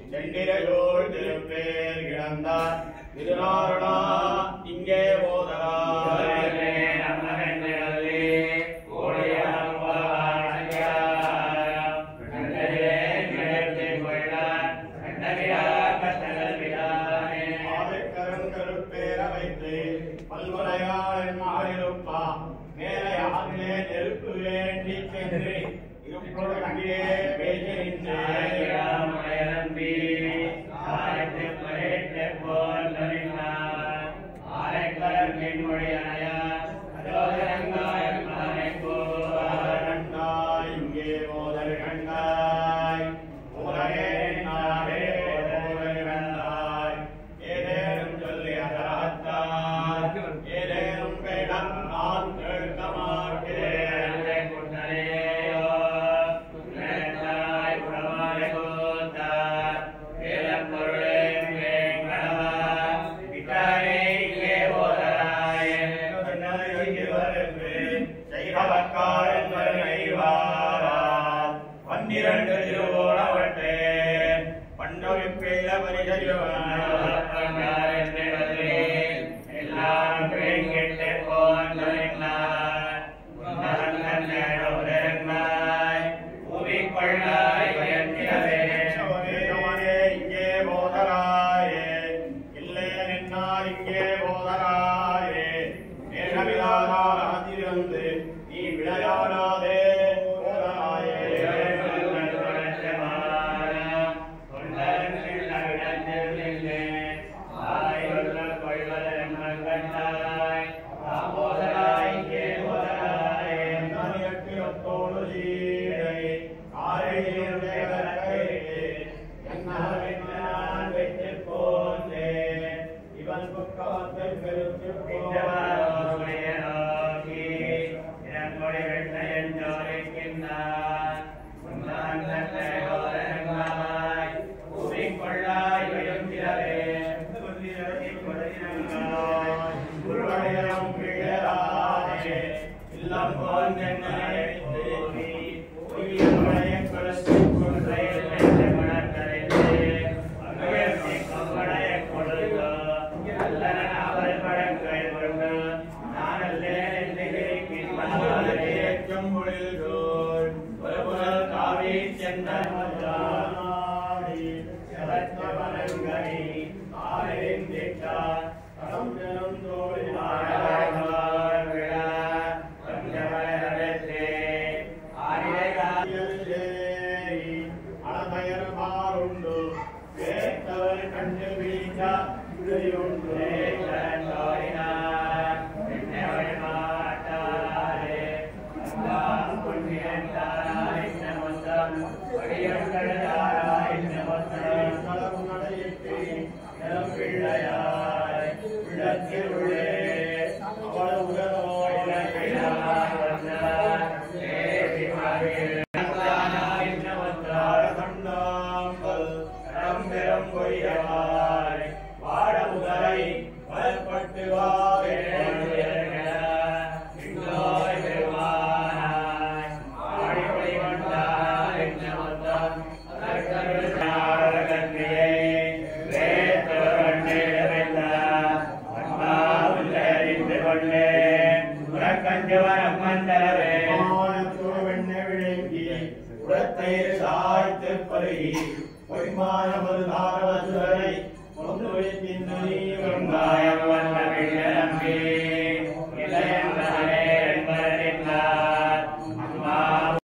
செண்டிரையோர் திருப்பேர் கிடந்தார் திருநாரணா இங்கே போதராய் ஆதிக்கரும் கருப்பேர வைத்து பல்வரையாளன் மாறிருப்பா மேலே ஆதிலே நெருப்பு வேண்டி சென்று இருப்போடு கண்டிலே பேசி நின்று கண்டாய் இங்கே மோதல் கண்டாய் உலகே நாடே மோதல் கண்டாய் ஏதேனும் சொல்லி அகராத்தார் ஏதேனும் வேடம் நான் கேட்க மாட்டேன் பன்னிரண்டு திருவோணவட்டே பண்டொழிப்பிள்ள இங்கே போதராயே இல்லை நின்னால் இங்கே போதராயே மேகவிதாராதிருந்து நீ விளையாடாதே போதராயே இவன் பக்கத்தை பெருத்து இல்லம் போல் அழகையர்மாருண்டு வேத்தவர் கண்டு வீழ்ந்த உண்டு பொய்மான ஒரு தாரவசுரை ஒன்று வைக்கின்ற நீ வெங்காயம்